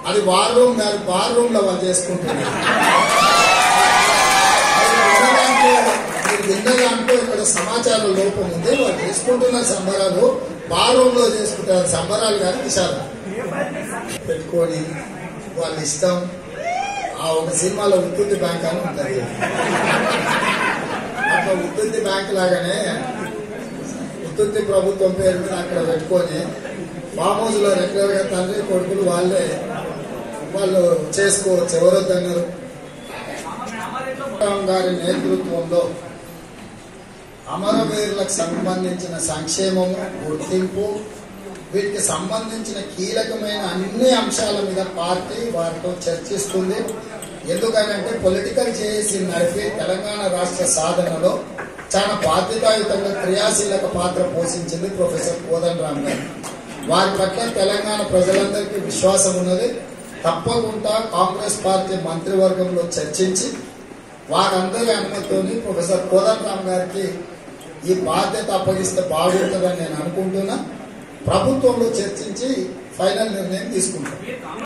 అది war room కాదు bar room లో వాళ్ళు చేసుకుంటున్నారు మీరు విన్న దాంట్లో ఇక్కడ సమాచార లోపం ఉంది వాళ్ళు చేసుకుంటున్న సంబరాలు బార్ రూమ్ లో చేసుకుంటారు సంబరాలు కానీ విశాలం పెట్టుకొని వాళ్ళ ఇష్టం ఆ ఒక సినిమాలో ఉత్పత్తి బ్యాంక్ అని ఉంటుంది అట్లా ఉత్పత్తి బ్యాంక్ లాగానే ఉత్పత్తి ప్రభుత్వం పేరు మీద అక్కడ పెట్టుకొని ఫామ్ హౌస్ లో రెగ్యులర్ గా తండ్రి కొడుకులు వాళ్ళే వాళ్ళు చేసుకోవచ్చు ఎవరొద్దన్నారు రామ్ గారి నేతృత్వంలో అమరవీరులకు సంబంధించిన సంక్షేమము గుర్తింపు వీటికి సంబంధించిన కీలకమైన అన్ని అంశాల మీద పార్టీ వారితో చర్చిస్తుంది ఎందుకనంటే పొలిటికల్ చేసి నడిపి తెలంగాణ రాష్ట్ర సాధనలో చాలా బాధ్యతాయుతంగా క్రియాశీలక పాత్ర పోషించింది ప్రొఫెసర్ కోదండ రామ్ గారు వారి పట్ల తెలంగాణ ప్రజలందరికీ విశ్వాసం ఉన్నది తప్పకుండా కాంగ్రెస్ పార్టీ మంత్రివర్గంలో చర్చించి వారందరి అనుమతితోని ప్రొఫెసర్ కోదండరామ్ గారికి ఈ బాధ్యత అప్పగిస్తే బాగుంటుందని నేను అనుకుంటున్నా ప్రభుత్వంలో చర్చించి ఫైనల్ నిర్ణయం తీసుకుంటాం